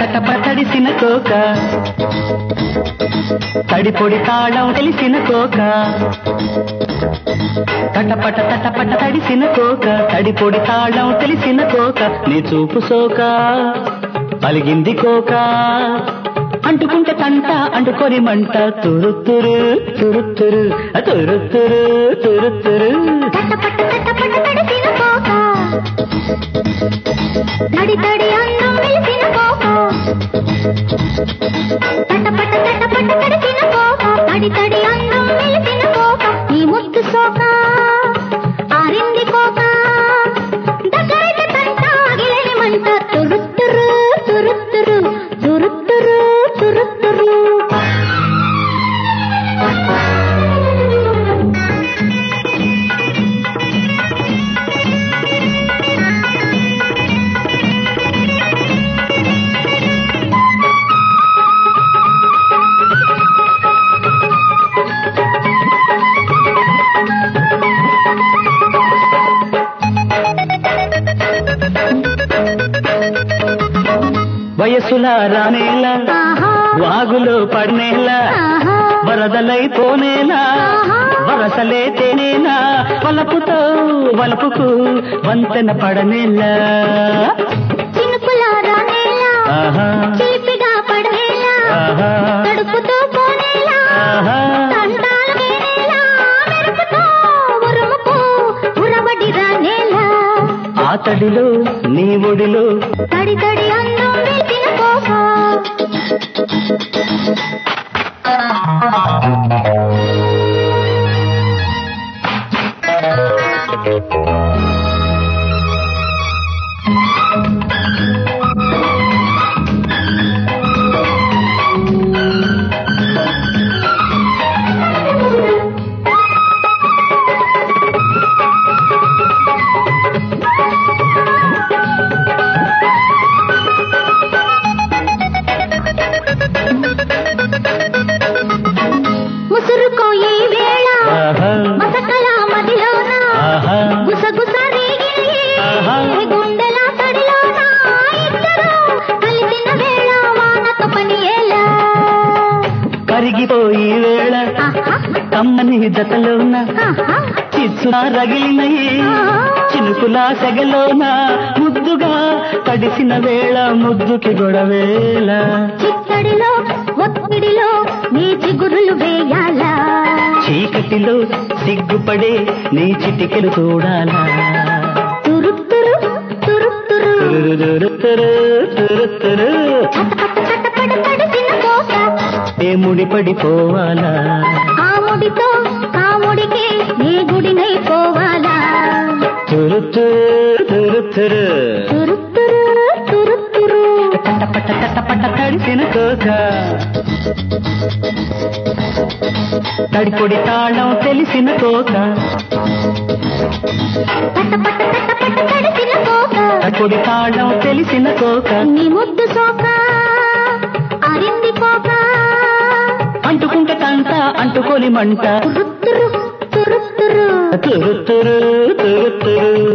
తటప తడిసిన కోక తడిపొడి తాళం తెలిసిన కోక తటపట తటపట తడిసిన కోక తడిపొడి తాళం తెలిసిన కోక నీ చూపు సోక పలిగింది కోక అంటుకుంటే కంట అంటుకొని మంట తురుతురు తురుతురు తురుతురు తురుతురు తటపట తటపట తడిసిన కోక తడి తడి అన్నం వెలిసిన కోక తటపట తటపట తడిసిన కోక తడి తడి అన్నం వెలిసిన కోక నీ ముద్దు సోక ఆరింది కోక దగ్గరైతే తంట ఆగిలేని మంట తురుతురు తురుతురు తురుతురు తురుతురు వయసుల రానేలా ఆహా వాగులో పడినేలా ఆహా వరదలై పోనేలా వరసలే తేనేలా వలపుతో వలపుకు వంతెన పడనేలా చినుకుల రానేలా ఆహా చిలిపిగా పడనేలా ఆహా తడుపుతో పోనేలా ఆహా తంటాలు వేనేలా మెరుపుతో ఉరుముకు ఉరవడి రానేలా ఆ తడిలో నీ ఒడిలో తడి తడి అన్నం వేసిన కోక ముసురుకో ఈ వేళ ఆహా మసకల మదిలోన ఆహా గుసగుస రేగిన ఆహా. ఈ గుండెల తడిలోన ఇద్దరు కలిసిన వేళ వానక పని ఎలా కరిగిపోయి వేళ ఆహా, కమ్మని జతలోన ఆహా, చిచ్చున రగిలినయి చినుకుల సెగలోన ముద్దుగా తడిసిన వేళ ముద్దుకి గొడవేళ చిత్తడిలో ఒత్తిడిలో నీ చిగురులు వేయాలా చీకటిలో సిగ్గుపడే నీ చిటికెలు చూడాలా తురుతురు తురుతురు తురురురుతురు, తురుతురు. చటపట చటపట తడిసిన కోక ఏ ముడిపడిపోవాలా ఆ ముడితో కాముడికి నీ గుడినై పోవాలా తురుతురు తురుతురు తురుతురు తురుతురు తటపట తటపట తడిసిన కోక తడిపొడి తాళం తెలిసిన కోక పట పట పట పట తడిసిన కోక తడిపొడి తాళం తెలిసిన కోక నీ ముద్దు సోక అరింది కోక అంటుకుంటే కంట అంటుకొని మంట తురుతురు తురుతురు తురు తురు తురు తురు